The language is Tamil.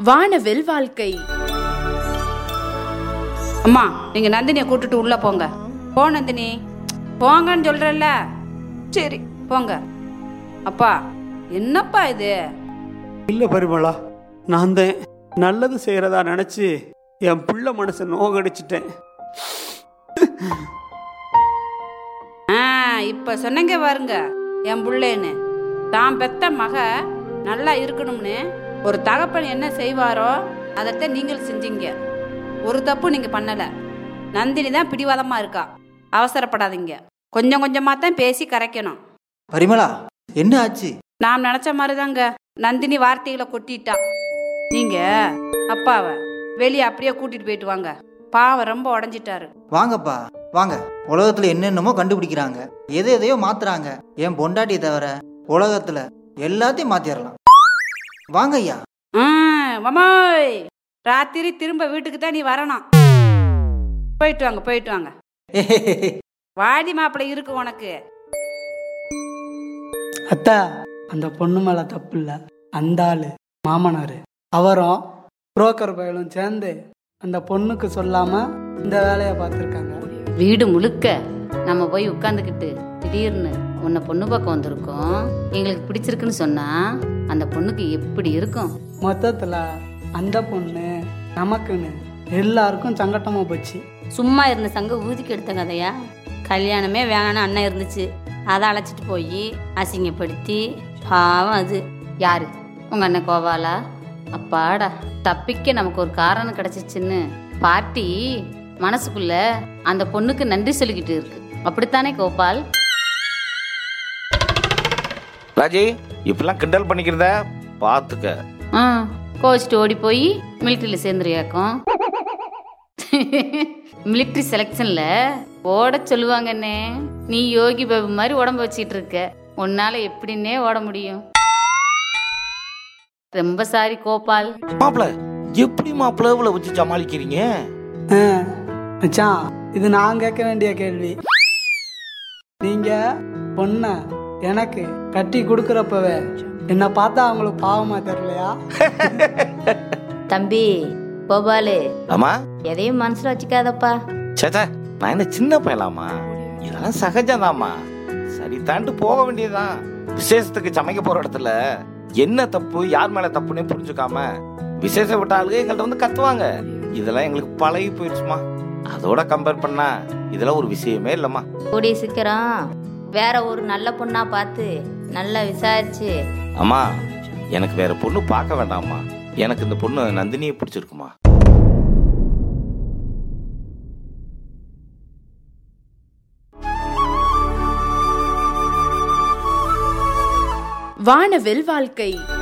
வானவில் வாழ்க்கை அம்மா நீங்க நந்தினியை கூட்டிட்டு உள்ள போங்க போ நந்தினி போங்கன்னு சொல்றல்ல சரி போங்க அப்பா என்னப்பா இது இல்லை பரிமளா நான் தான் நல்லது செய்கிறதா நினச்சி என் பிள்ளை மனசை நோகடிச்சிட்டேன் ஆ இப்ப சொன்னங்க பாருங்க என் புள்ளேன்னு தான் பெத்த மக நல்லா இருக்கணும்னு ஒரு தகப்பன் என்ன செய்வாரோ அதைத்தான் நீங்கள் செஞ்சீங்க ஒரு தப்பு நீங்க பண்ணல நந்தினி தான் பிடிவாதமா இருக்கா அவசரப்படாதீங்க கொஞ்சம் கொஞ்சமா தான் பேசி கரைக்கணும் பரிமளா என்ன ஆச்சு நாம் நினைச்ச மாதிரிதாங்க நந்தினி வார்த்தைகளை கொட்டிட்டா நீங்க அப்பாவை வெளியே அப்படியே கூட்டிட்டு போயிட்டு வாங்க பாவம் ரொம்ப உடஞ்சிட்டாரு வாங்கப்பா வாங்க உலகத்துல என்னென்னமோ கண்டுபிடிக்கிறாங்க எதை எதையோ மாத்துறாங்க என் பொண்டாட்டியை தவிர உலகத்துல எல்லாத்தையும் மாத்திரலாம் வாங்க ஐயா ஆ, மாமோய் ராத்திரி திரும்ப வீட்டுக்கு தான் நீ வரணும் போயிட்டு வாங்க போயிட்டு வாங்க வாடி மாப்பிள்ளை இருக்கு உனக்கு அத்தா அந்த பொண்ணு மேல தப்பு இல்ல அந்த ஆளு மாமனாரு அவரும் புரோக்கர் பயலும் சேர்ந்து அந்த பொண்ணுக்கு சொல்லாம இந்த வேலையை பார்த்துருக்காங்க வீடு முழுக்க நம்ம போய் உட்காந்துக்கிட்டு திடீர்னு உன்னை பொண்ணு பக்கம் வந்திருக்கோம் எங்களுக்கு பிடிச்சிருக்குன்னு சொன்னா அந்த பொண்ணுக்கு எப்படி இருக்கும் மொத்தத்துல அந்த பொண்ணு நமக்குன்னு எல்லாருக்கும் சங்கட்டமா போச்சு சும்மா இருந்த சங்க ஊதிக்கு எடுத்த கதையா கல்யாணமே வேணான்னு அண்ணன் இருந்துச்சு அதை அழைச்சிட்டு போய் அசிங்கப்படுத்தி பாவம் அது யாரு உங்க அண்ணன் கோபாலா அப்பாடா தப்பிக்க நமக்கு ஒரு காரணம் கிடைச்சிச்சுன்னு பாட்டி மனசுக்குள்ள அந்த பொண்ணுக்கு நன்றி சொல்லிக்கிட்டு இருக்கு அப்படித்தானே கோபால் ராஜி இப்பெல்லாம் கிண்டல் பண்ணிக்கிறத பாத்துக்க ஆ கோச்சிட்டு ஓடி போய் மிலிட்ரியில் சேர்ந்துருயாக்கும் மிலிட்ரி செலெக்ஷன்ல ஓட சொல்லுவாங்கண்ணே நீ யோகி பாபு மாதிரி உடம்ப வச்சிட்டு இருக்க உன்னால எப்படின்னே ஓட முடியும் ரொம்ப சாரி கோபால் மாப்பிள எப்படி மாப்பிள இவ்வளவு வச்சு சமாளிக்கிறீங்க ஆ, மச்சான் இது நான் கேட்க வேண்டிய கேள்வி நீங்க பொண்ண எனக்கு கட்டி கொடுக்குறப்பவே என்ன பார்த்தா அவங்களுக்கு பாவமா தெரியலையா தம்பி கோபாலு ஆமா எதையும் மனசுல வச்சுக்காதப்பா சேச்சா நான் என்ன சின்ன பயலாமா இதெல்லாம் சகஜம்தாம்மா சரி தாண்டு போக வேண்டியதுதான் விசேஷத்துக்கு சமைக்க போற இடத்துல என்ன தப்பு யார் மேல தப்புன்னு புரிஞ்சுக்காம விசேஷம் விட்ட ஆளுங்க எங்கள்ட்ட வந்து கத்துவாங்க இதெல்லாம் எங்களுக்கு பழகி போயிடுச்சுமா அதோட கம்பேர் பண்ணா இதெல்லாம் ஒரு விஷயமே இல்லம்மா கூடிய சீக்கிரம் வேற ஒரு நல்ல பொண்ணா பார்த்து நல்லா விசாரிச்சு அம்மா எனக்கு வேற பொண்ணு பார்க்க வேண்டாம்மா எனக்கு இந்த பொண்ணு நந்தினியை பிடிச்சிருக்குமா வானவில் வாழ்க்கை